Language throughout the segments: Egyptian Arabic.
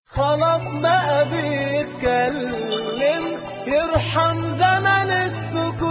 خلاص بقى بيتكلم يرحم زمن السكوت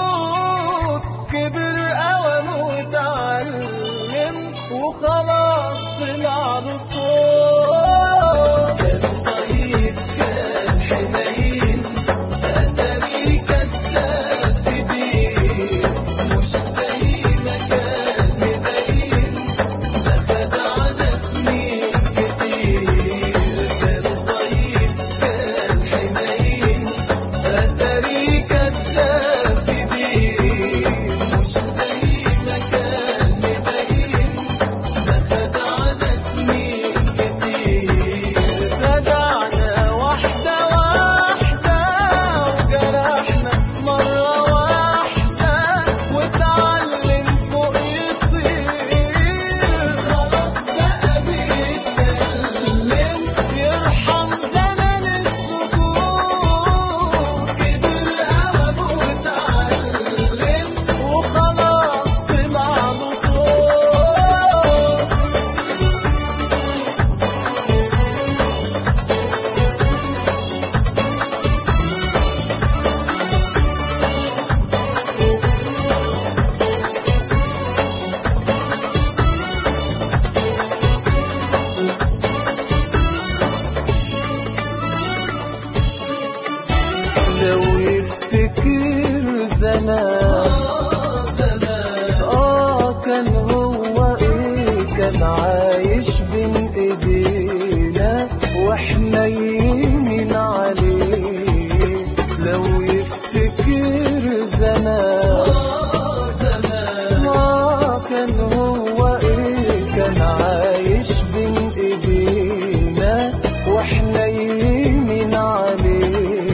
كبر قوم وتعلم وخلاص طلع له صوت كان طيب كان حنين أتاري كذاب كبير مش زي ما كان مبين ده خد على سنين كتير كان طيب كان حنين أتاري كذاب كبير مش زي ما كان مبين ده خد على سنين كتير خدعنا واحدة واحدة وجرحنا مرة واحدة واتعلم فوق يطير خلاص بقى بيتكلم يرحم زمن السكوت كبر قوم واتعلم وخلاص طلع له صوت لو يفتكر زمان اه كان هو ايه كان عايش بين ايدينا واحنا يمين عليه لو يفتكر زمان اه كان هو ايه كان عايش بين ايدينا واحنا يمين عليه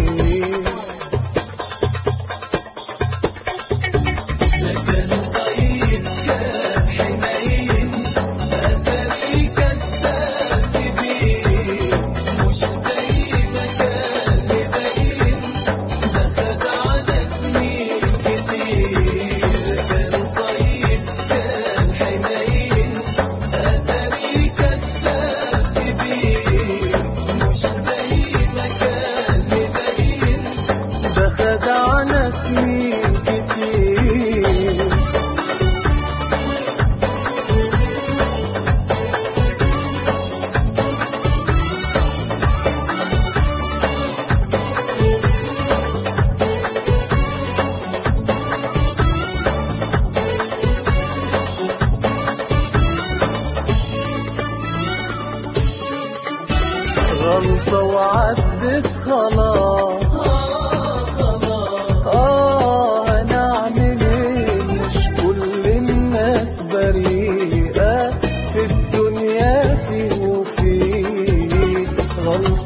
كان طيب كان حنين أتاري كذاب كبير مش زي ما كان مبين ده خد على سنين كتير كان طيب كان حنين أتاري كذاب كبير مش زي ما كان مبين ده خد على سنين كتير غلطة وعدت خلاص آه هنعمل إيه مش كل الناس بريئة في الدنيا فيه وفيه غلطة